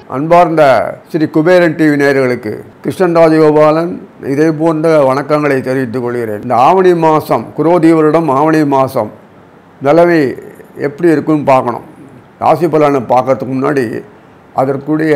அன்பார்ந்த ஸ்ரீ குபேரன் டிவி நேயர்களுக்கு கிருஷ்ணன் ராஜகோபாலன் இதே போன்ற வணக்கங்களை தெரிவித்துக் கொள்கிறேன் இந்த ஆவணி மாதம் குரோதி வருடம் ஆவணி மாதம் நிலவை எப்படி இருக்குன்னு பார்க்கணும் ராசி பலனை பார்க்கறதுக்கு முன்னாடி அதற்குரிய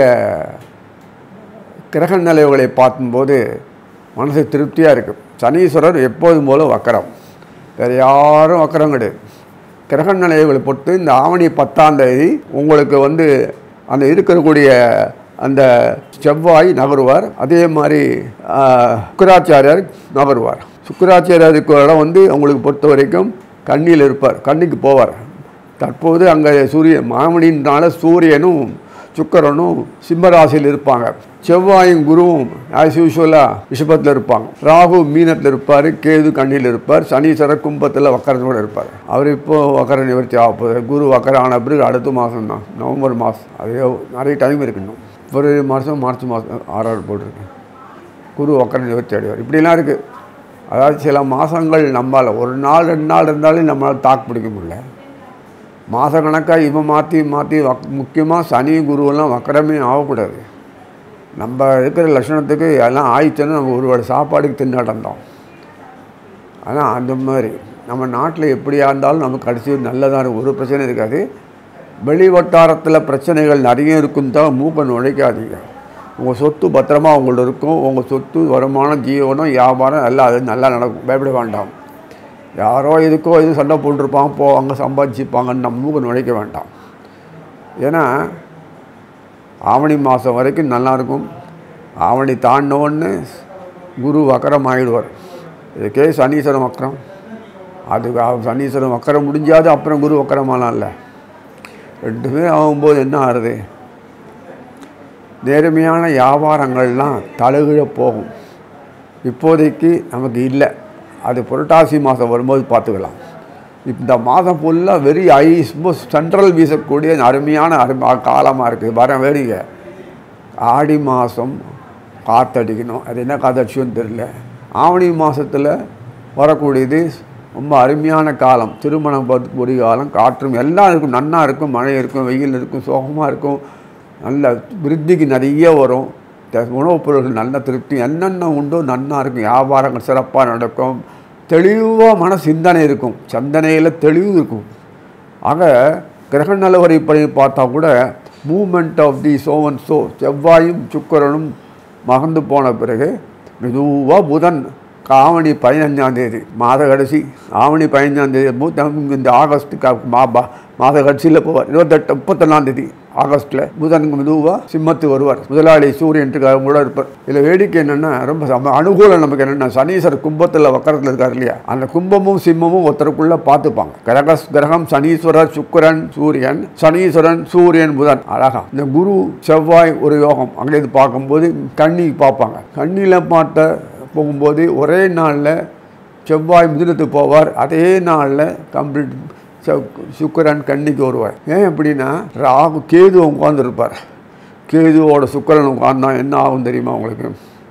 கிரக நிலைவுகளை பார்க்கும்போது மனசு திருப்தியாக இருக்கும் சனீஸ்வரர் எப்போதும் போல வக்கரம் வேறு யாரும் வக்கரம் கிடையாது கிரக நிலைவுகளை பொறுத்து இந்த ஆவணி பத்தாம் தேதி உங்களுக்கு வந்து அந்த இருக்கக்கூடிய அந்த செவ்வாய் நகருவார் அதே மாதிரி ஆஹ், சுக்கிராச்சாரியார் நகருவார் சுக்கிராச்சாரியாருக்கு இடம் வந்து உங்களுக்கு பொறுத்த வரைக்கும் கண்ணியில் இருப்பார் கண்ணிக்கு போவார் தற்போது அங்கே சூரியன் மாமணினால சூரியனும் சுக்கரனும் சிம்மராசியில் இருப்பாங்க செவ்வாயும் குருவும் ஆஸ் யூஸ்வலாக ரிஷபத்தில் இருப்பாங்க ராகு மீனத்தில் இருப்பார் கேது கண்ணியில் இருப்பார் சனீஸ்வரர் கும்பத்தில் வக்கரத்தோடு இருப்பார் அவர் இப்போ வக்கர நிவர்த்தி ஆக போகுது குரு வக்கர ஆன பிறகு அடுத்த மாதம் தான் நவம்பர் மாதம் அது நிறைய டைம் இருக்கு இன்னும் பிப்ரவரி மாதம் மார்ச் மாதம் ஆறாறு போட்டிருக்கு குரு வக்கர நிவர்த்தி அடைவார் இப்படிலாம் இருக்குது அதாவது சில மாதங்கள் நம்மால் ஒரு நாள் ரெண்டு நாள் இருந்தாலும் நம்மளால் தாக்கு பிடிக்க முடியல மாத கணக்காக இவன் மாற்றி மாற்றி வக் முக்கியமாக சனி குருவெல்லாம் வக்கரமே ஆகக்கூடாது நம்ம இருக்கிற லட்சணத்துக்கு எல்லாம் ஆயிடுச்சுன்னா நம்ம ஒரு வேளை சாப்பாடுக்கு திண்டாட்டம்தான் ஆனால் அந்த மாதிரி நம்ம நாட்டில் எப்படியா இருந்தாலும் நமக்கு கடைசி நல்லதாக இருக்கும் ஒரு பிரச்சனை இருக்காது வெளி வட்டாரத்தில் பிரச்சனைகள் நிறைய இருக்கும் தான் மூக்க நுழைக்காதீங்க உங்கள் சொத்து பத்திரமா உங்கள்ட்ட இருக்கும் உங்கள் சொத்து வருமானம் ஜீவனம் வியாபாரம் எல்லாம் அது நல்லா நடக்கும் பயப்பட வேண்டாம் யாரோ இதுக்கோ இது சண்டை போட்டுருப்பாங்க போ அங்கே சம்பாதிச்சுப்பாங்கன்னு நம்ம மூக்க நுழைக்க வேண்டாம் ஏன்னா ஆவணி மாதம் வரைக்கும் நல்லாயிருக்கும் ஆவணி தாண்டினோன்னு குரு வக்கரம் ஆகிடுவார் இதுக்கே சனீஸ்வரம் வக்கரம் அது அவ- சனீஸ்வரம் வக்கரம் முடிஞ்சாது அப்புறம் குரு வக்கரமானால ரெண்டுமே ஆகும்போது என்ன ஆகுது நேர்மையான வியாபாரங்கள்லாம் தழுகிழ போகும் இப்போதைக்கு நமக்கு இல்லை அது புரட்டாசி மாதம் வரும்போது பார்த்துக்கலாம் இந்த மாதம் ஃபுல்லாக வெரி ஐ சென்ட்ரல் வீசக்கூடிய அருமையான அருமை காலமாக இருக்குது வர வேடிக்கை ஆடி மாதம் காற்றடிக்கணும் அது என்ன காற்றடிச்சுன்னு தெரியல ஆவணி மாதத்தில் வரக்கூடியது ரொம்ப அருமையான காலம் திருமணம் பார்த்துக்கூடிய காலம் காற்றும் எல்லாம் இருக்கும் நன்னா இருக்கும் மழை இருக்கும் வெயில் இருக்கும் சோகமாக இருக்கும் நல்ல விருத்திக்கு நிறைய வரும் த- உணவுப் பொருட்கள் நல்ல திருப்தி என்னென்ன உண்டோ நன்னா இருக்கும் வியாபாரங்கள் சிறப்பாக நடக்கும் தெளிவாக மன சிந்தனை இருக்கும் சிந்தனையில் தெளிவு இருக்கும் ஆக கிரக நிலவரைப்படி பார்த்தா கூட மூமெண்ட் ஆஃப் தி சோவன் சோ செவ்வாயும் சுக்கிரனும் மகந்து போன பிறகு மெதுவாக புதன் ஆவணி பதினஞ்சாம் தேதி மாத கடைசி ஆவணி பதினஞ்சாம் தேதி மூத்த இந்த ஆகஸ்ட் க- மா பா- மாத கடைசியில் போவார் இருபத்தெட்டு முப்பத்தொன்னாம் தேதி ஆகஸ்ட்டில் புதன் மெதுவாக சிம்மத்து வருவார் முதலாளி சூரியன்ட்டுக்கு அவங்க கூட இருப்பார் இதில் வேடிக்கை என்னென்னா ரொம்ப சம அனுகூலம் நமக்கு என்னென்னா சனீஸ்வரர் கும்பத்தில் வக்கரத்தில் இருக்கார் இல்லையா அந்த கும்பமும் சிம்மமும் ஒருத்தருக்குள்ள பார்த்துப்பாங்க கிரக கிரகம் சனீஸ்வரர் சுக்கிரன் சூரியன் சனீஸ்வரன் சூரியன் புதன் அழகா இந்த குரு செவ்வாய் ஒரு யோகம் அங்கேருந்து பார்க்கும்போது கண்ணி பார்ப்பாங்க கண்ணியில் பார்த்த போகும்போது ஒரே நாளில் செவ்வாய் மிதுனத்துக்கு போவார் அதே நாளில் கம்ப்ளீட் சுக்கரன் கன்னிக்கு வருவார் ஏன் எப்படின்னா ராகு கேது உட்காந்துருப்பார் கேதுவோட சுக்கரன் உட்காந்தா என்ன ஆகும் தெரியுமா உங்களுக்கு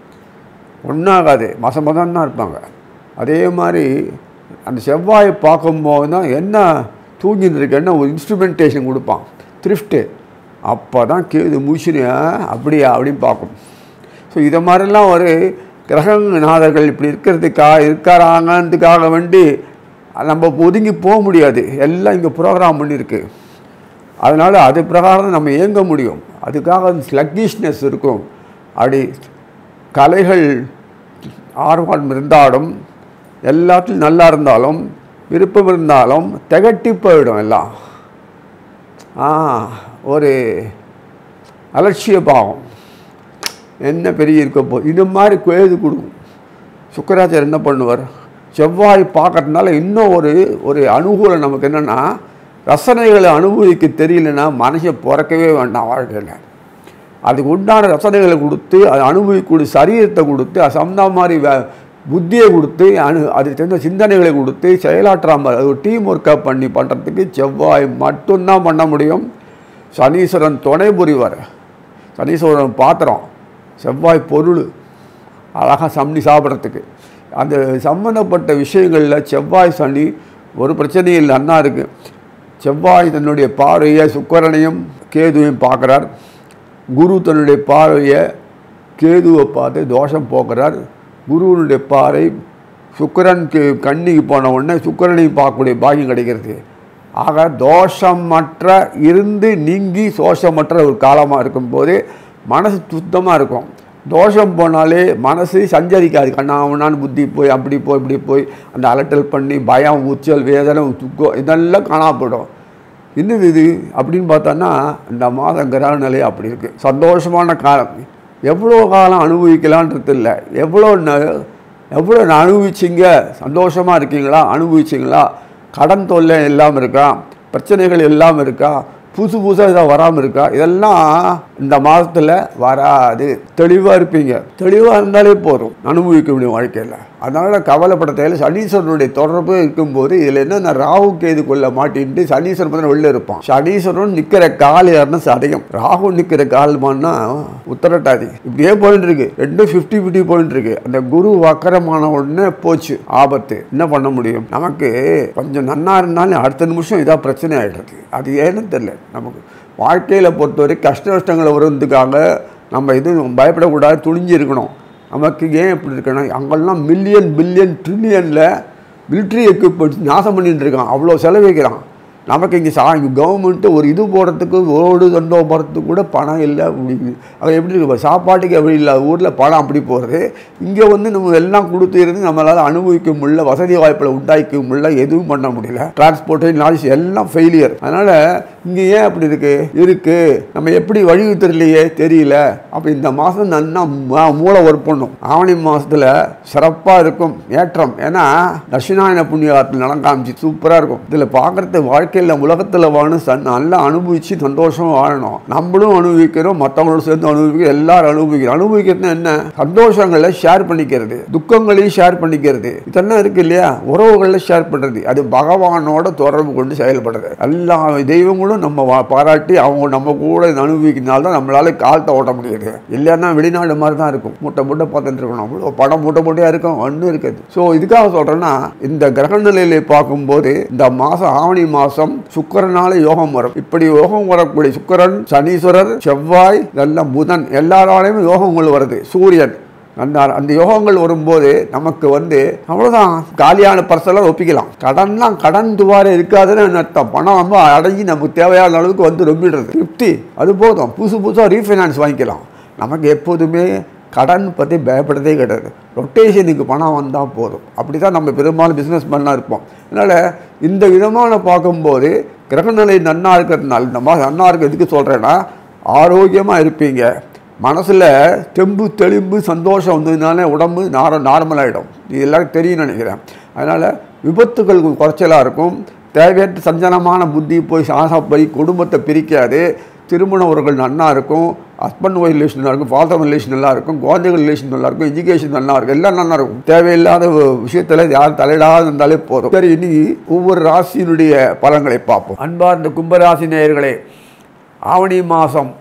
ஒன்றாகாது மாதம் மாதம் தான் இருப்பாங்க அதே மாதிரி அந்த செவ்வாயை பார்க்கும்போது தான் என்ன தூங்கிட்டு இருக்கு என்ன ஒரு இன்ஸ்ட்ருமெண்டேஷன் கொடுப்பான் த்ரிஃப்ட்டு அப்போ தான் கேது மூச்சுன்னு அப்படியா அப்படின்னு பார்க்கும் ஸோ இதை மாதிரிலாம் ஒரு கிரகநாதர்கள் இப்படி இருக்கிறதுக்காக இருக்காராங்கன்றதுக்காக வேண்டி நம்ம ஒதுங்கி போக முடியாது எல்லாம் இங்கே ப்ரோக்ராம் பண்ணியிருக்கு அதனால் அது பிரகாரம் நம்ம இயங்க முடியும் அதுக்காக ஸ்லக்கிஷ்னஸ் இருக்கும் அப்படி கலைகள் ஆர்வம் இருந்தாலும் எல்லாத்துலையும் நல்லா இருந்தாலும் விருப்பம் இருந்தாலும் திகட்டி போயிடும் எல்லாம் ஆ ஒரு அலட்சிய பாவம் என்ன பெரிய இருக்க போ இது மாதிரி கேது கொடுக்கும் சுக்கராச்சாரியர் என்ன பண்ணுவார் செவ்வாய் பார்க்கறதுனால இன்னும் ஒரு ஒரு அனுகூலம் நமக்கு என்னென்னா ரசனைகளை அனுபவிக்க தெரியலன்னா மனுஷன் பிறக்கவே வேண்டாம் வாழ்க்கையில் அதுக்கு உண்டான ரசனைகளை கொடுத்து அதை அனுபவிக்கூடிய சரீரத்தை கொடுத்து அது சம்மந்த மாதிரி வே புத்தியை கொடுத்து அனு அதுக்கு தகுந்த சிந்தனைகளை கொடுத்து செயலாற்றாமல் அது ஒரு டீம் ஒர்க்கப் பண்ணி பண்ணுறதுக்கு செவ்வாய் மட்டும்தான் பண்ண முடியும் சனீஸ்வரன் துணை புரிவார் சனீஸ்வரன் பாத்திரம் செவ்வாய் பொருள் அழகாக சம்னி சாப்பிட்றதுக்கு அந்த சம்மந்தப்பட்ட விஷயங்களில் செவ்வாய் சனி ஒரு பிரச்சனையும் இல்லை அண்ணா இருக்குது செவ்வாய் தன்னுடைய பார்வையை சுக்கரனையும் கேதுவையும் பார்க்குறார் குரு தன்னுடைய பார்வையை கேதுவை பார்த்து தோஷம் போக்குறார் குருவனுடைய பார்வை சுக்கிரனுக்கு கண்ணிக்கு போன உடனே சுக்கிரனையும் பார்க்கக்கூடிய பாக்கியம் கிடைக்கிறது ஆக தோஷமற்ற இருந்து நீங்கி சோஷமற்ற ஒரு காலமாக இருக்கும்போது மனசு சுத்தமாக இருக்கும் தோஷம் போனாலே மனசு சஞ்சரிக்காது கண்ணாமண்ணான்னு புத்தி போய் அப்படி போய் இப்படி போய் அந்த அலட்டல் பண்ணி பயம் உச்சல் வேதனை துக்கம் இதெல்லாம் காணாப்படும் இன்னும் இது அப்படின்னு பார்த்தோன்னா இந்த மாதம் கிரக நிலை அப்படி இருக்குது சந்தோஷமான காலம் எவ்வளோ காலம் அனுபவிக்கலான்றது இல்லை எவ்வளோ ந எவ்வளோ நான் அனுபவிச்சிங்க சந்தோஷமாக இருக்கீங்களா அனுபவிச்சிங்களா கடன் தொல்லை இல்லாமல் இருக்கா பிரச்சனைகள் இல்லாமல் இருக்கா புதுசு புதுசாக இதாக வராமல் இருக்கா இதெல்லாம் இந்த மாதத்தில் வராது தெளிவாக இருப்பீங்க தெளிவாக இருந்தாலே போதும் அனுபவிக்க முடியும் வாழ்க்கையில் அதனால் கவலைப்பட தேவையில்ல சனீஸ்வரனுடைய தொடர்பு இருக்கும்போது இதில் என்ன ராகு கேது கொள்ள மாட்டின்ட்டு சனீஸ்வரன் பார்த்தா வெளில இருப்பான் சனீஸ்வரன் நிற்கிற கால் யாருன்னா சதயம் ராகு நிற்கிற கால்மான்னா உத்தரட்டாதி இப்படியே போயிட்டு இருக்கு ரெண்டும் ஃபிஃப்டி ஃபிஃப்டி போயிட்டு இருக்கு அந்த குரு வக்கரமான உடனே போச்சு ஆபத்து என்ன பண்ண முடியும் நமக்கு கொஞ்சம் நன்னா இருந்தாலும் அடுத்த நிமிஷம் இதாக பிரச்சனை ஆகிடுறது அது ஏன்னு தெரியல நமக்கு வாழ்க்கையில் பொறுத்தவரை கஷ்ட நஷ்டங்களை வருவதுக்காக நம்ம எதுவும் பயப்படக்கூடாது துணிஞ்சு இருக்கணும் நமக்கு ஏன் இப்படி இருக்கணும் அங்கெல்லாம் மில்லியன் பில்லியன் ட்ரில்லியனில் மிலிட்ரி எக்யூப்மெண்ட்ஸ் நாசம் பண்ணிட்டு இருக்கான் அவ்வளோ செலவிக்கிறான் நமக்கு இங்கே சா இங்கே கவர்மெண்ட்டு ஒரு இது போடுறதுக்கு ஓடு தண்டோ போகிறதுக்கு கூட பணம் இல்லை முடியுது அது எப்படி இருக்கு சாப்பாட்டுக்கு எப்படி இல்லை ஊரில் பணம் அப்படி போகிறது இங்கே வந்து நம்ம எல்லாம் கொடுத்து இருந்து நம்மளால் அனுபவிக்க முடியல வசதி வாய்ப்புகளை உண்டாக்க முடியல எதுவும் பண்ண முடியல டிரான்ஸ்போர்ட்டு நாலேஜ் எல்லாம் ஃபெயிலியர் அதனால் இங்கே ஏன் அப்படி இருக்குது இருக்குது நம்ம எப்படி வழி தெரியலையே தெரியல அப்போ இந்த மாதம் நன்னா ம- மூளை ஒர்க் பண்ணும் ஆவணி மாதத்தில் சிறப்பாக இருக்கும் ஏற்றம் ஏன்னா தட்சிணாயன புண்ணியத்தில் நலம் காமிச்சு சூப்பராக இருக்கும் இதில் பார்க்குறது வாழ்க்கையில் உலகத்தில் வாழணும் சன் நல்லா அனுபவித்து சந்தோஷமாக வாழணும் நம்மளும் அனுபவிக்கிறோம் மற்றவங்களோட சேர்ந்து அனுபவிக்கிறோம் எல்லாரும் அனுபவிக்கிறோம் அனுபவிக்கிறது என்ன சந்தோஷங்களை ஷேர் பண்ணிக்கிறது துக்கங்களையும் ஷேர் பண்ணிக்கிறது இதெல்லாம் இருக்கு இல்லையா உறவுகளை ஷேர் பண்ணுறது அது பகவானோட தொடர்பு கொண்டு செயல்படுறது எல்லா தெய்வங்களும் நம்ம வா- பாராட்டி அவங்க நம்ம கூட இதை அனுபவிக்கிறதுனால தான் நம்மளால காலத்தை ஓட்ட முடியுது இல்லைன்னா வெளிநாடு மாதிரி தான் இருக்கும் மூட்டை மூட்டை பார்த்துட்டு இருக்கணும் அவ்வளோ படம் மூட்டை மூட்டையாக இருக்கும் ஒன்றும் இருக்காது ஸோ இதுக்காக சொல்கிறேன்னா இந்த கிரக நிலையில பார்க்கும்போது இந்த மாதம் ஆவணி மாதம் சுக்கிரனால யோகம் வரும் இப்படி யோகம் வரக்கூடிய சுக்கிரன் சனீஸ்வரர் செவ்வாய் இதெல்லாம் புதன் எல்லாராலையும் யோகங்கள் வருது சூரியன் அந்த அந்த யோகங்கள் வரும்போது நமக்கு வந்து அவ்வளோதான் காலியான பர்செல்லாம் ஒப்பிக்கலாம் கடன்லாம் கடன் துவாரம் இருக்காதுன்னு அர்த்தம் பணம் ரொம்ப அடங்கி நமக்கு தேவையான அளவுக்கு வந்து ரொம்பிடுறது ஃபிஃப்டி அது போதும் புதுசு புதுசாக ரீஃபைனான்ஸ் வாங்கிக்கலாம் நமக்கு எப்போதுமே கடன் பற்றி பயப்படுறதே கிடையாது ரொட்டேஷனுக்கு பணம் வந்தால் போதும் அப்படி தான் நம்ம பெரும்பாலும் பிஸ்னஸ் மேனாக இருப்போம் அதனால் இந்த விதமான பார்க்கும்போது கிரகநிலை நன்னா இருக்கிறதுனால இந்த மாதிரி நன்னா இருக்க எதுக்கு சொல்கிறேன்னா ஆரோக்கியமாக இருப்பீங்க மனசில் தெம்பு தெளிம்பு சந்தோஷம் வந்ததுனால உடம்பு நார நார்மலாகிடும் இது எல்லாருக்கும் தெரியும்னு நினைக்கிறேன் அதனால் விபத்துகள் குறைச்சலாக இருக்கும் தேவையற்ற சஞ்சலமான புத்தி போய் சாசப்படி குடும்பத்தை பிரிக்காது திருமண உறவுகள் நன்னா இருக்கும் ஹஸ்பண்ட் ஒய்ஃப் ரிலேஷன் நல்லா இருக்கும் ஃபாதர் ரிலேஷன் நல்லா இருக்கும் குழந்தைகள் ரிலேஷன் நல்லா இருக்கும் எஜுகேஷன் நல்லா இருக்கும் எல்லாம் நல்லா இருக்கும் தேவையில்லாத விஷயத்தில் யாரும் தலையிடாத இருந்தாலே போதும் சரி இனி ஒவ்வொரு ராசியினுடைய பலன்களை பார்ப்போம் அன்பார்ந்த கும்பராசி நேயர்களே ஆவணி மாதம்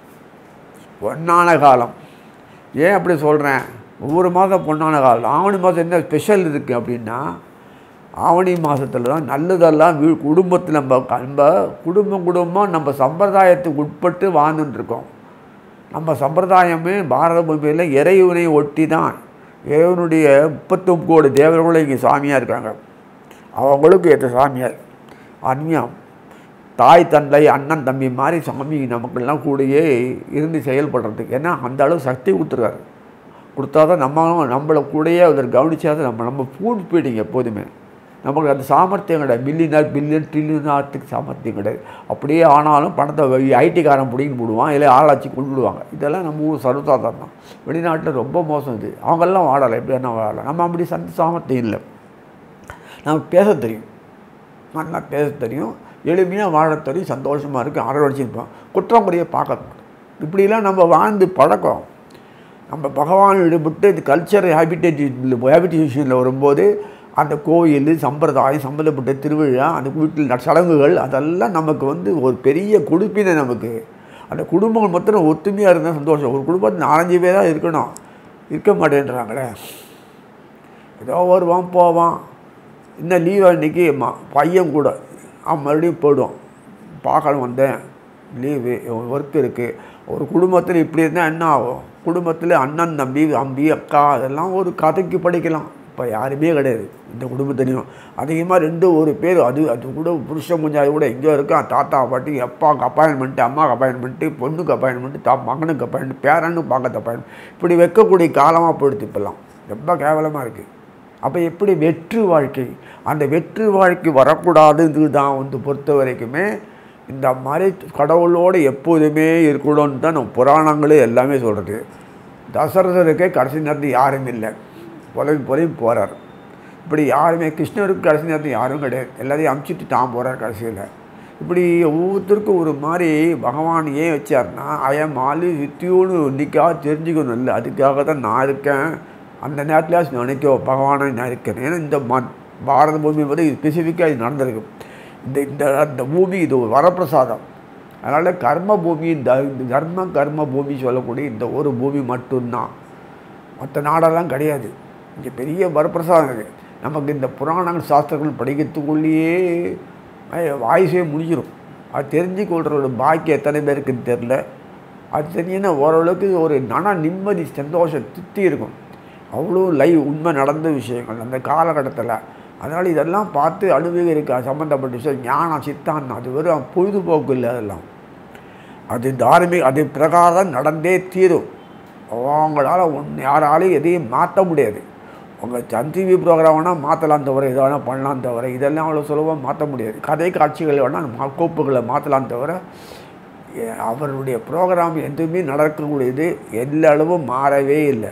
பொன்னான காலம் ஏன் அப்படி சொல்கிறேன் ஒவ்வொரு மாதம் பொன்னான காலம் ஆவணி மாதம் என்ன ஸ்பெஷல் இருக்குது அப்படின்னா ஆவணி மாதத்தில் தான் நல்லதெல்லாம் வீ குடும்பத்தில் நம்ம நம்ம குடும்பம் குடும்பம் நம்ம சம்பிரதாயத்துக்கு உட்பட்டு வாழ்ந்துட்டு இருக்கோம் நம்ம சம்பிரதாயமே பாரத பூமியில் இறைவனை ஒட்டி தான் இறைவனுடைய முப்பத்தொம்பது கோடி தேவர்களும் இங்கே சாமியாக இருக்காங்க அவங்களுக்கு ஏற்ற சாமியார் அந்நியம் தாய் தந்தை அண்ணன் தம்பி மாதிரி சாமி நமக்கெல்லாம் கூடயே இருந்து செயல்படுறதுக்கு ஏன்னா அந்த அளவு சக்தி கொடுத்துருக்காரு கொடுத்தா தான் நம்ம நம்மளை கூடயே அதில் கவனிச்சாதான் நம்ம நம்ம ஃபுட் ஃபீடிங் எப்போதுமே நமக்கு அந்த சாமர்த்தியம் கிடையாது மில்லியனர் பில்லியன் ட்ரில்லியன் ஆர்த்துக்கு சாமர்த்தியம் கிடையாது அப்படியே ஆனாலும் பணத்தை ஐடிக்காரன் பிடிங்கி போடுவான் இல்லை ஆளாச்சி கொண்டு விடுவாங்க இதெல்லாம் நம்ம ஊர் சர்வசாதாரணம் வெளிநாட்டில் ரொம்ப மோசம் இது அவங்கெல்லாம் வாடலை எப்படி என்ன வாடலாம் நம்ம அப்படி சந்த சாமர்த்தியம் இல்லை நமக்கு பேச தெரியும் நல்லா பேச தெரியும் எளிமையாக வாழ தெரியும் சந்தோஷமாக இருக்குது அரவணைச்சிருப்போம் குற்றம் குறைய பார்க்க இப்படிலாம் நம்ம வாழ்ந்து பழக்கம் நம்ம பகவான் ஈடுபட்டு இந்த கல்ச்சர் ஹேபிடேட் ஹேபிடேஷனில் வரும்போது அந்த கோயில் சம்பிரதாயம் சம்மந்தப்பட்ட திருவிழா அந்த வீட்டில் நட- சடங்குகள் அதெல்லாம் நமக்கு வந்து ஒரு பெரிய கொடுப்பினை நமக்கு அந்த குடும்பங்கள் மொத்தம் ஒத்துமையாக இருந்தால் சந்தோஷம் ஒரு குடும்பத்தில் நாலஞ்சு பேர் தான் இருக்கணும் இருக்க மாட்டேன்றாங்களே ஏதோ வருவான் போவான் இன்னும் லீவ் அன்னைக்கு ம பையன் கூட அவன் மறுபடியும் போயிடுவான் பார்க்கணும் வந்தேன் லீவு ஒர்க் இருக்குது ஒரு குடும்பத்தில் இப்படி இருந்தால் என்ன ஆகும் குடும்பத்தில் அண்ணன் தம்பி அம்பி அக்கா அதெல்லாம் ஒரு கதைக்கு படிக்கலாம் இப்போ யாருமே கிடையாது இந்த குடும்பத்துலேயும் அதிகமாக ரெண்டு ஒரு பேர் அது அது கூட புருஷன் முஞ்சாது கூட எங்கேயோ இருக்கான் தாத்தா பாட்டி அப்பாவுக்கு அப்பாயின்மெண்ட்டு அம்மாவுக்கு அப்பாயின்மெண்ட்டு பொண்ணுக்கு அப்பாயின்மெண்ட்டு தா மகனுக்கு அப்பாயின்மெண்ட் பேரனுக்கு பார்க்க அப்பாயின்மெண்ட் இப்படி வைக்கக்கூடிய காலமாக போயிடுது இப்போல்லாம் ரொம்ப கேவலமாக இருக்குது அப்போ எப்படி வெற்று வாழ்க்கை அந்த வெற்று வாழ்க்கை வரக்கூடாதுன்றது தான் வந்து பொறுத்த வரைக்குமே இந்த மாதிரி கடவுளோடு எப்போதுமே இருக்கணும்னு தான் நம்ம புராணங்களே எல்லாமே சொல்கிறது தசரதருக்கே கடைசி நேரத்தில் யாரும் இல்லை புலவி புலவி போகிறார் இப்படி யாருமே கிருஷ்ணருக்கு கடைசி நேரத்தில் யாரும் கிடையாது எல்லாரையும் அமுச்சிட்டு தான் போகிறார் கடைசியில் இப்படி ஒவ்வொருத்தருக்கும் ஒரு மாதிரி பகவான் ஏன் வச்சார்னா ஐயம் ஆளு வித்தியோன்னு இன்னைக்காக தெரிஞ்சுக்கணும் இல்லை அதுக்காக தான் நான் இருக்கேன் அந்த நேரத்தில் நினைக்கோ பகவானை நான் இருக்கேன் ஏன்னா இந்த ம பாரத பூமி வந்து ஸ்பெசிஃபிக்காக இது நடந்திருக்கு இந்த இந்த இந்த பூமி இது ஒரு வரப்பிரசாதம் அதனால் கர்ம பூமி இந்த இந்த தர்ம கர்ம பூமி சொல்லக்கூடிய இந்த ஒரு பூமி மட்டும்தான் மற்ற நாடெல்லாம் கிடையாது இங்கே பெரிய வரப்பிரசாதம் இருக்குது நமக்கு இந்த புராணங்கள் சாஸ்திரங்கள் படிக்கிறதுக்குள்ளேயே வாய்ஸே முடிஞ்சிடும் அது தெரிஞ்சு கொள்றோட பாக்கியம் எத்தனை பேருக்குன்னு தெரில அது தெரிஞ்சுன்னா ஓரளவுக்கு ஒரு மன நிம்மதி சந்தோஷம் திருப்தி இருக்கும் அவ்வளோ லைவ் உண்மை நடந்த விஷயங்கள் அந்த காலகட்டத்தில் அதனால் இதெல்லாம் பார்த்து அனுபவிக்க சம்மந்தப்பட்ட விஷயம் ஞானம் சித்தாந்தம் அது வெறும் பொழுதுபோக்கு இல்லை அதெல்லாம் அது தார்மீக அது பிரகாரம் நடந்தே தீரும் அவங்களால ஒன்று யாராலையும் எதையும் மாற்ற முடியாது உங்கள் சன் டிவி ப்ரோக்ராம் வேணால் மாற்றலாம் தவிர எதை வேணால் பண்ணலாம் தவிர இதெல்லாம் அவ்வளோ சுலபமாக மாற்ற முடியாது கதை காட்சிகள் வேணால் மா- கோப்புகளை மாற்றலாம் தவிர எ- அவருடைய ப்ரோக்ராம் எதுவுமே நடக்கக்கூடியது எல்லா அளவும் மாறவே இல்லை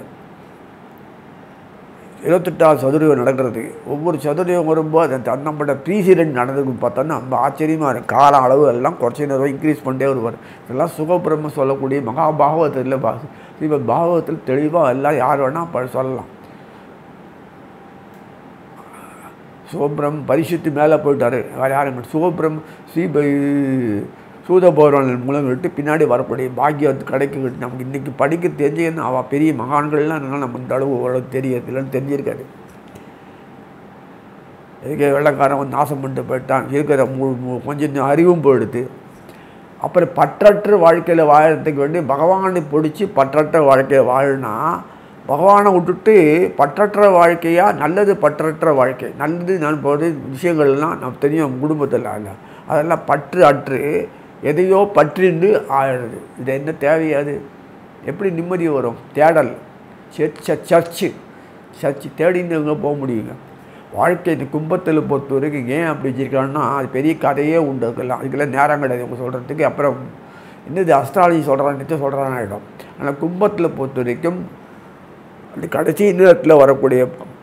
இருபத்தெட்டாவது சதுரயுகம் நடக்கிறது ஒவ்வொரு சதுரயுகம் வரும்போது அந்த தன்னம்பட்ட ப்ரீசிடென்ட் நடந்ததுக்கு பார்த்தோன்னா ரொம்ப ஆச்சரியமாக இருக்கும் கால அளவு எல்லாம் குறைச்சி நேரம் இன்க்ரீஸ் பண்ணிட்டே வருவார் இதெல்லாம் சுகபிரம சொல்லக்கூடிய மகாபாகவத்தில் பா இப்போ பாகவத்தில் தெளிவாக எல்லாம் யார் வேணால் ப சொல்லலாம் சிவபிரம் பரிசுத்து மேலே போயிட்டாரு வேறு யாரும் சிவபிரம் ஸ்ரீ சூதபௌரவன் மூலம் விட்டு பின்னாடி வரக்கூடிய பாக்கியம் கிடைக்குது நமக்கு இன்றைக்கி படிக்க தெரிஞ்சுக்கணும் அவள் பெரிய மகான்கள்லாம் இருந்தாலும் நம்ம இந்த அளவு ஓரளவு தெரியாது இல்லைன்னு தெரிஞ்சிருக்காது இதுக்கு வெள்ளக்காரன் வந்து நாசம் பண்ணிட்டு போயிட்டான் இருக்கிற மு மு- கொஞ்சம் அறிவும் போயிடுது அப்புறம் பற்றற்ற வாழ்க்கையில் வாழறதுக்கு வேண்டி பகவானை பிடிச்சி பற்றற்ற வாழ்க்கையை வாழினா பகவானை விட்டுட்டு பற்றற்ற வாழ்க்கையாக நல்லது பற்றற்ற வாழ்க்கை நல்லது நான் போது விஷயங்கள்லாம் நம்ம தெரியும் குடும்பத்தில் அல்ல அதெல்லாம் பற்று அற்று எதையோ பற்றிண்டு ஆயிடுது இது என்ன தேவையாது எப்படி நிம்மதி வரும் தேடல் சர்ச்ச சர்ச்சு சர்ச்சு தேடின்னு எங்கே போக முடியுங்க வாழ்க்கை இந்த கும்பத்தில் பொறுத்த வரைக்கும் ஏன் அப்படி வச்சிருக்காங்கன்னா அது பெரிய கதையே உண்டு அதுக்கெல்லாம் அதுக்கெல்லாம் நேரம் கிடையாது அவங்க சொல்கிறதுக்கு அப்புறம் என்னது அஸ்ட்ராலஜி சொல்கிறான் நிச்சயம் சொல்கிறான் ஆகிடும் ஆனால் கும்பத்தில் பொறுத்த வரைக்கும் அந்த கடைசி நேரத்தில் வரக்கூடிய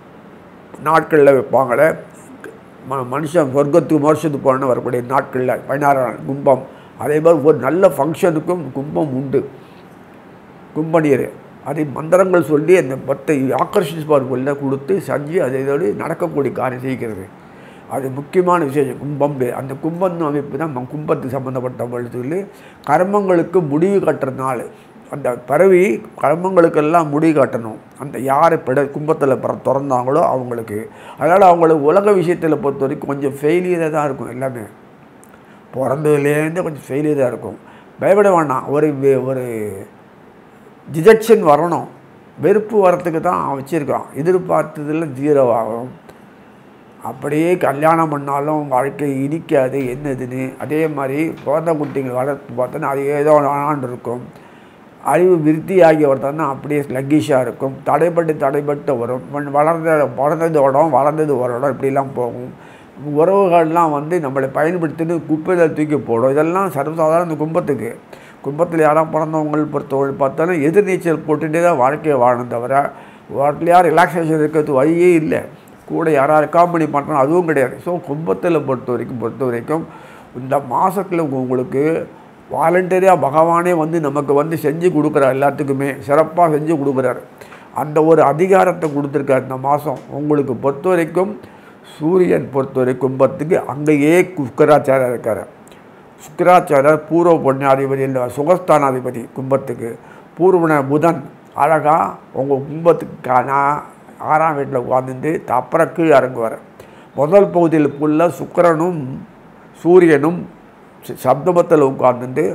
நாட்களில் வைப்பாங்களே ம மனுஷன் சொர்க்கத்துக்கு மோட்சத்துக்கு போகணுன்னு வரக்கூடிய நாட்களில் பதினாறாம் நாள் கும்பம் அதே மாதிரி ஒரு நல்ல ஃபங்க்ஷனுக்கும் கும்பம் உண்டு கும்பநீர் அதை மந்திரங்கள் சொல்லி அந்த பத்தை ஆக்கர்ஷிப்பார்க்குள்ள கொடுத்து செஞ்சு அதை இதோடு நடக்கக்கூடிய காரியம் செய்கிறது அது முக்கியமான விசேஷம் கும்பம் பேர் அந்த கும்பம் அமைப்பு தான் ம- கும்பத்துக்கு சம்மந்தப்பட்ட சொல்லி கர்மங்களுக்கு முடிவு கட்டுற நாள் அந்த பறவை கர்மங்களுக்கெல்லாம் முடிவு காட்டணும் அந்த யார் பிட கும்பத்தில் பிற திறந்தாங்களோ அவங்களுக்கு அதனால் அவங்களுக்கு உலக விஷயத்தில் பொறுத்த வரைக்கும் கொஞ்சம் ஃபெயிலியராக தான் இருக்கும் எல்லாமே பிறந்ததுலேருந்து கொஞ்சம் ஃபெயிலியராக இருக்கும் பயப்பட வேண்டாம் ஒரு வே- ஒரு டிஜெக்ஷன் வரணும் வெறுப்பு வரத்துக்கு தான் வச்சுருக்கான் எதிர்பார்த்ததில் ஜீரோ ஆகும் அப்படியே கல்யாணம் பண்ணாலும் வாழ்க்கை இனிக்காது என்னதுன்னு அதே மாதிரி குழந்தை குட்டிகள் வளர்த்து பார்த்தோன்னா அது ஏதோ ஆண்டு இருக்கும் அறிவு விருத்தியாகி ஒருத்தன்னா அப்படியே ஸ்லக்கிஷாக இருக்கும் தடைப்பட்டு தடைப்பட்டு வரும் வ- வளர்ந்த பிறந்தது இடம் வளர்ந்தது ஒரு இடம் இப்படிலாம் போகும் உறவுகள்லாம் வந்து நம்மளை பயன்படுத்திட்டு குப்பையில் தூக்கி போடும் இதெல்லாம் சர்வசாதாரண இந்த கும்பத்துக்கு கும்பத்தில் யாராவது பிறந்தவங்கள் பொறுத்தவரை பார்த்தாலும் எதிர்நீச்சல் போட்டுகிட்டே தான் வாழ்க்கையை வாழணும் தவிர வாழ்க்கையில் யார் ரிலாக்ஸேஷன் இருக்கிறது வழியே இல்லை கூட யாராவது காமெடி பண்ணுறோம் அதுவும் கிடையாது ஸோ கும்பத்தில் பொறுத்த வரைக்கும் பொறுத்த வரைக்கும் இந்த மாதத்தில் உங்களுக்கு வாலண்டரியாக பகவானே வந்து நமக்கு வந்து செஞ்சு கொடுக்குறார் எல்லாத்துக்குமே சிறப்பாக செஞ்சு கொடுக்குறாரு அந்த ஒரு அதிகாரத்தை கொடுத்துருக்காரு இந்த மாதம் உங்களுக்கு பொறுத்த வரைக்கும் சூரியன் பொறுத்த வரைக்கும் கும்பத்துக்கு அங்கேயே சுக்கராச்சாரியா இருக்கார் சுக்கராச்சாரியர் பூர்வ புண்ணியாதிபதி இல்லை சுகஸ்தானாதிபதி கும்பத்துக்கு பூர்வன புதன் அழகாக உங்கள் கும்பத்துக்கான ஆறாம் வீட்டில் உட்காந்துட்டு அப்புறம் கீழே இறங்குவார் முதல் பகுதியில் ஃபுல்லாக சுக்கிரனும் சூரியனும் ச- சப்தமத்தில் உட்கார்ந்துட்டு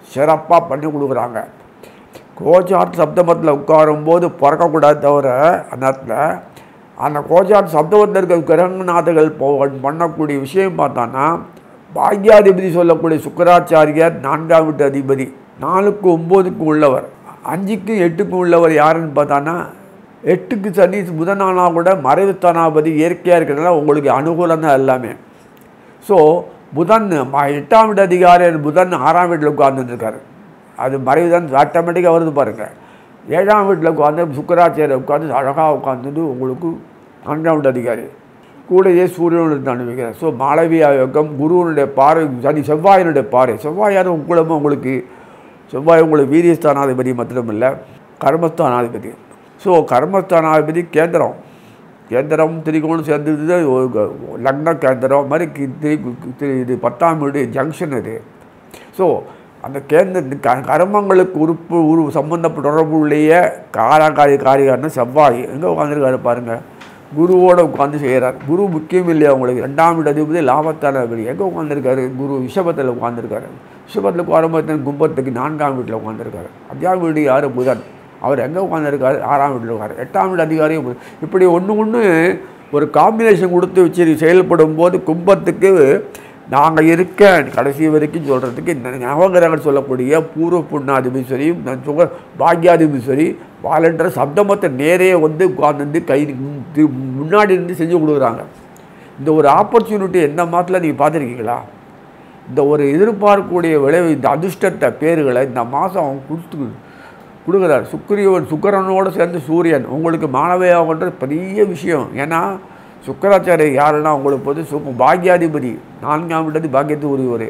சிறப்பாக பண்ணி கொடுக்குறாங்க கோச்சாட் சப்தமத்தில் உட்காரும்போது பிறக்கக்கூடாது தவிர அந்த இடத்துல அந்த கோச்சாட் சப்தமத்தில் இருக்க கிரகநாதர்கள் போ பண்ணக்கூடிய விஷயம் பார்த்தான்னா பாக்யாதிபதி சொல்லக்கூடிய சுக்கராச்சாரியார் நான்காம் வீட்டு அதிபதி நாலுக்கு ஒம்போதுக்கு உள்ளவர் அஞ்சுக்கு எட்டுக்கும் உள்ளவர் யாருன்னு பார்த்தான்னா எட்டுக்கு சனி புதனானா கூட மறைவுத்தனாபதி இயற்கையாக இருக்கிறதுனால உங்களுக்கு அனுகூலம் தான் எல்லாமே ஸோ புதன் ம- எட்டாம் வீட்டு அதிகாரி புதன் ஆறாம் வீட்டில் உட்கார்ந்துருக்காரு அது மறைவு தான் ஆட்டோமேட்டிக்காக வருது பாருங்கள் ஏழாம் வீட்டில் உட்காந்து சுக்கராச்சாரியர் உட்காந்து அழகாக உட்காந்துட்டு உங்களுக்கு நான்காம் வீட்டு அதிகாரி கூடயே சூரியனுடன் அனுபவிக்கிறார் ஸோ மாளவியா யோகம் குருவனுடைய பார்வை சனி செவ்வாயினுடைய பார்வை செவ்வாயார் உங்களும் உங்களுக்கு செவ்வாய் உங்களுக்கு வீரியஸ்தானாதிபதி மாத்திரமில்லை கர்மஸ்தானாதிபதி ஸோ கர்மஸ்தானாதிபதி கேந்திரம் கேந்திரம் திரிகோணம் சேர்ந்தது ஒரு க- லக்ன கேந்திரம் மாதிரி கி- திரி திரி- இது பத்தாம் வீடு ஜங்ஷன் இது ஸோ அந்த கேந்திர க- கர்மங்களுக்கு உறுப்பு உரு சம்பந்தப்பட்ட தொடர்புடைய காரகாரி காரிகாரன செவ்வாய் எங்கே உட்காந்துருக்காரு பாருங்கள் குருவோட உட்காந்து செய்கிறார் குரு முக்கியம் இல்லையா உங்களுக்கு ரெண்டாம் வீடு அதிபதி லாபத்தான அதிபதி எங்கே உட்காந்துருக்காரு குரு ரிஷபத்தில் உட்காந்துருக்காரு ரிஷபத்தில் உட்காரும்போது கும்பத்துக்கு நான்காம் வீட்டில் உட்காந்துருக்காரு அஞ்சாம் வீடு யார் புதன் அவர் எங்கே உட்காந்துருக்காரு ஆறாம் வீட்டில் இருக்காரு எட்டாம் வீடு அதிகாரியும் புதன். இப்படி ஒன்று ஒன்று ஒரு காம்பினேஷன் கொடுத்து வச்சு செயல்படும் போது கும்பத்துக்கு நாங்கள் இருக்க கடைசி வரைக்கும் சொல்கிறதுக்கு இந்த நவகிரகங்கள் சொல்லக்கூடிய பூர்வ புண்ணாதிபதி சரி இந்த சுக பாக்யாதிபதி சரி வாலண்டர் சப்தமத்தை நேரே வந்து உட்கார்ந்து கை தி- முன்னாடி இருந்து செஞ்சு கொடுக்குறாங்க இந்த ஒரு ஆப்பர்ச்சுனிட்டி எந்த மாதத்தில் நீங்கள் பார்த்துருக்கீங்களா இந்த ஒரு எதிர்பார்க்கக்கூடிய விளைவு இந்த அதிர்ஷ்டத்தை பேர்களை இந்த மாதம் கொடுத்து கொடுக்குறார் சுக்கிரியவன் சுக்கிரனோடு சேர்ந்து சூரியன் உங்களுக்கு மாணவியாகன்றது பெரிய விஷயம் ஏன்னா சுக்கராச்சாரியர் யாருன்னா உங்களுக்கு வந்து சு பாக்யாதிபதி நான்காம் இடத்து பாக்கியத்து உரியவர்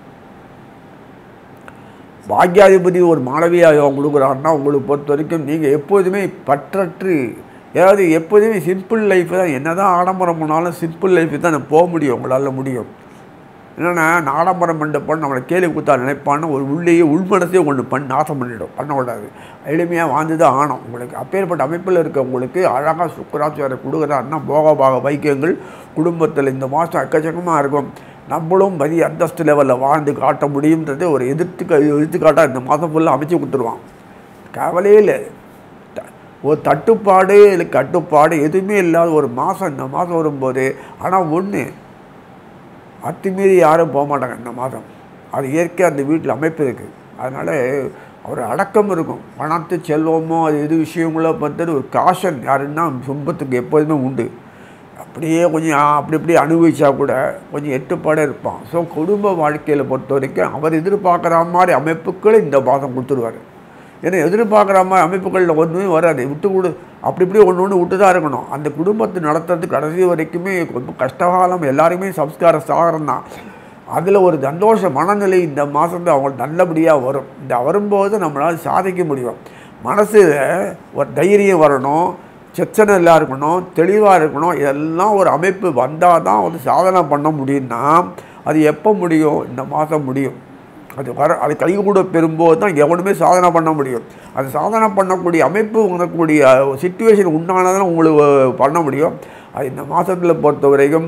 பாக்யாதிபதி ஒரு மாணவியாக கொடுக்குறாருன்னா உங்களுக்கு பொறுத்த வரைக்கும் நீங்கள் எப்போதுமே பற்றற்று ஏதாவது எப்போதுமே சிம்பிள் லைஃப் தான் என்ன தான் ஆடம்பரம் பண்ணாலும் சிம்பிள் லைஃப் தான் நான் போக முடியும் உங்களால் முடியும் என்னென்னா ஆடம்பரம் பண்ணப்போ நம்மளை கேலி குத்தா நினைப்பான்னு ஒரு உள்ளேயே உள்மனசே ஒன்று பண்ணி நாசம் பண்ணிடும் பண்ணக்கூடாது எளிமையாக வாழ்ந்து தான் ஆணும் உங்களுக்கு அப்பேற்பட்ட அமைப்பில் இருக்க உங்களுக்கு அழகாக சுக்கராச்சாரிய கொடுக்குறாருன்னா போக பாக வைக்கியங்கள் குடும்பத்தில் இந்த மாதம் எக்கச்சக்கமாக இருக்கும் நம்மளும் மதி அந்தஸ்து லெவலில் வாழ்ந்து காட்ட முடியுன்றது ஒரு எதிர்த்து எடுத்துக்காட்டாக இந்த மாதம் ஃபுல்லாக அமைச்சு கொடுத்துருவான் கவலையே இல்லை த- ஒரு தட்டுப்பாடு இல்லை கட்டுப்பாடு எதுவுமே இல்லாத ஒரு மாதம் இந்த மாதம் வரும்போது ஆனால் ஒன்று அத்துமீறி யாரும் போக மாட்டாங்க இந்த மாதம் அது இயற்கை அந்த வீட்டில் அமைப்பு இருக்குது அதனால் ஒரு அடக்கம் இருக்கும் பணத்து செல்வமோ அது எது விஷயங்களோ பார்த்து ஒரு காஷன் யாருன்னா சொம்பத்துக்கு எப்போதுமே உண்டு அப்படியே கொஞ்சம் ஆ, அப்படி இப்படி அனுபவிச்சா கூட கொஞ்சம் எட்டுப்பாடே இருப்பான் ஸோ குடும்ப வாழ்க்கையில் பொறுத்த வரைக்கும் அவர் எதிர்பார்க்குற மாதிரி அமைப்புகளை இந்த மாதம் கொடுத்துருவார் ஏன்னா எதிர்பார்க்குற மாதிரி அமைப்புகளில் ஒன்றுமே வராது விட்டு கொடு அப்படி இப்படி ஒன்று ஒன்று விட்டு தான் இருக்கணும் அந்த குடும்பத்தை நடத்துறது கடைசி வரைக்குமே ரொம்ப கஷ்டகாலம் எல்லாருமே சம்ஸ்கார சாகரம் தான் அதில் ஒரு சந்தோஷ மனநிலை இந்த மாதம் அவங்களுக்கு நல்லபடியாக வரும் இந்த வரும்போது நம்மளால் சாதிக்க முடியும் மனசில் ஒரு தைரியம் வரணும் செச்சனை எல்லாம் இருக்கணும் தெளிவாக இருக்கணும் இதெல்லாம் ஒரு அமைப்பு வந்தால் தான் வந்து சாதனை பண்ண முடியும்னா அது எப்போ முடியும் இந்த மாதம் முடியும் அது வர அது கை கூட பெறும்போது தான் எவனுமே சாதனை பண்ண முடியும் அது சாதனை பண்ணக்கூடிய அமைப்பு உணரக்கூடிய சுச்சுவேஷன் உண்டானதான் உங்களுக்கு பண்ண முடியும் அது இந்த மாதத்தில் பொறுத்த வரைக்கும்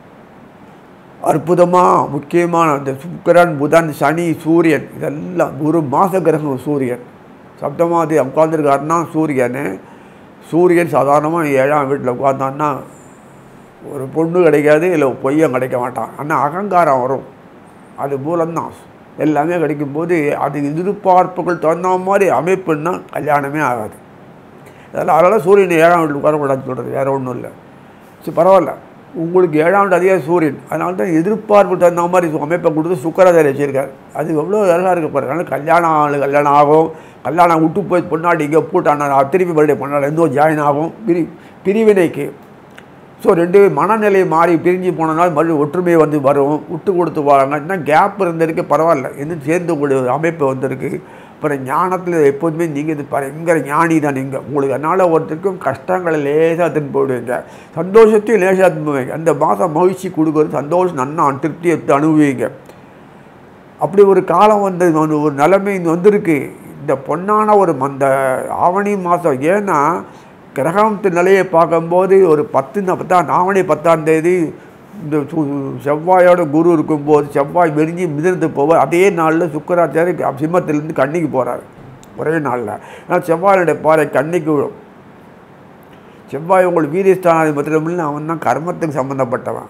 அற்புதமாக முக்கியமான அந்த சுக்கிரன் புதன் சனி சூரியன் இதெல்லாம் ஒரு மாத கிரகம் சூரியன் சப்தமாதி உட்காந்துருக்காருன்னா சூரியன் சூரியன் சாதாரணமாக ஏழாம் வீட்டில் உட்காந்தான்னா ஒரு பொண்ணு கிடைக்காது இல்லை பொய்யம் கிடைக்க மாட்டான் ஆனால் அகங்காரம் வரும் அது மூலம்தான் எல்லாமே கிடைக்கும்போது அது எதிர்பார்ப்புகள் தகுந்த மாதிரி அமைப்புன்னா கல்யாணமே ஆகாது அதனால் அதனால் சூரியன் ஏழாம் வீட்டில் உட்காரக்கூடாதுன்னு சொல்கிறது வேறு ஒன்றும் இல்லை சரி பரவாயில்ல உங்களுக்கு ஏழாம் வீடு அதிக சூரியன் அதனால தான் எதிர்பார்ப்பு தகுந்த மாதிரி சு- அமைப்பை கொடுத்து சுக்கராச்சாரி வச்சிருக்காரு அது எவ்வளோ அழகாக இருக்க பாருங்க அதனால் கல்யாணம் ஆளு கல்யாணம் ஆகும் கல்யாணம் விட்டு போய் பொண்ணாடி இங்கே போட்டானா திருப்பி மறுபடியும் பொண்ணாடி எந்தோ ஜாயின் ஆகும் பிரி பிரிவினைக்கு ஸோ ரெண்டு மனநிலை மாறி பிரிஞ்சு போனதுனால மறுபடியும் ஒற்றுமை வந்து வரும் விட்டு கொடுத்து வராங்க இன்னும் கேப் இருந்திருக்கு பரவாயில்ல இன்னும் சேர்ந்து கூடிய ஒரு அமைப்பு வந்திருக்கு அப்புறம் ஞானத்தில் எப்போதுமே நீங்கள் இது பயங்கர ஞானி தான் நீங்கள் உங்களுக்கு அதனால் ஒருத்தருக்கும் கஷ்டங்களை லேசாக தின்னு போடுவீங்க சந்தோஷத்தையும் லேசாக தின்னு போவீங்க அந்த மாதம் மகிழ்ச்சி கொடுக்குறது சந்தோஷம் நன்னா திருப்தி எடுத்து அனுபவிங்க அப்படி ஒரு காலம் வந்து வந்து ஒரு நிலைமை இங்க வந்திருக்கு இந்த பொன்னான ஒரு அந்த ஆவணி மாதம் ஏன்னா கிரகத்து நிலையை பார்க்கும்போது ஒரு பத்து பத்தாம் ஆவணி பத்தாம் தேதி இந்த சு- செவ்வாயோட குரு இருக்கும்போது செவ்வாய் வெறிஞ்சி மிதந்து போவார் அதே நாளில் சுக்கராச்சாரி சிம்மத்திலேருந்து கன்னிக்கு போகிறார் ஒரே நாளில் ஆனால் செவ்வாயோட பாறை கன்னிக்கு விழும் செவ்வாய் உங்கள் வீரியஸ்தானாதிபத்திரம் அவன் தான் கர்மத்துக்கு சம்மந்தப்பட்டவன்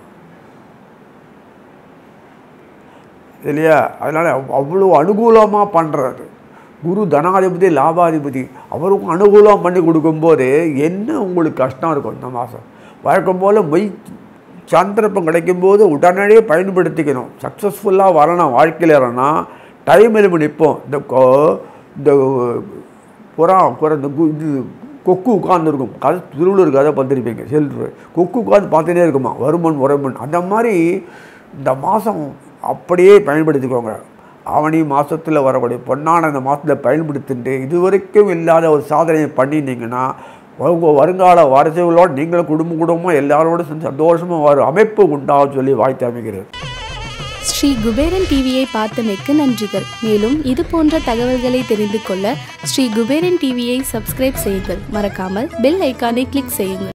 இல்லையா அதனால் அவ்வளோ அனுகூலமாக பண்ணுறாரு குரு தனாதிபதி லாபாதிபதி அவருக்கும் அனுகூலம் பண்ணி கொடுக்கும்போது என்ன உங்களுக்கு கஷ்டம் இருக்கும் இந்த மாதம் வழக்கம் போல் மெய் சந்தர்ப்பம் கிடைக்கும்போது உடனடியே பயன்படுத்திக்கணும் சக்ஸஸ்ஃபுல்லாக வரணும் வாழ்க்கையில் வரணும் டைம் எலும்பு நிற்போம் இந்த கொ- இந்த புறா புறா இந்த கு- இது கொக்கு உட்காந்துருக்கும் கதை திருவள்ளூர் கதை பார்த்துருப்பீங்க செல்ஃபு கொக்கு உட்காந்து பார்த்துட்டே இருக்குமா வருமன் உறமன் அந்த மாதிரி இந்த மாதம் அப்படியே பயன்படுத்திக்கோங்க ஆவணி மாதத்தில் வரக்கூடிய பொன்னான இந்த மாதத்தில் பயன்படுத்திட்டு இதுவரைக்கும் இல்லாத ஒரு சாதனையை பண்ணியிருந்தீங்கன்னா உங்கள் வருங்கால வாரிசுகளோடு நீங்களும் குடும்ப குடும்பமாக எல்லாரோடும் சேர்ந்து சந்தோஷமாக வரும் அமைப்பு உண்டாகும் சொல்லி வாழ்த்து அமைகிறது ஸ்ரீ குபேரன் டிவியை பார்த்தமைக்கு நன்றிகள் மேலும் இது போன்ற தகவல்களை தெரிந்து கொள்ள ஸ்ரீ குபேரன் டிவியை சப்ஸ்கிரைப் செய்யுங்கள் மறக்காமல் பெல் ஐக்கானை கிளிக் செய்யுங்கள்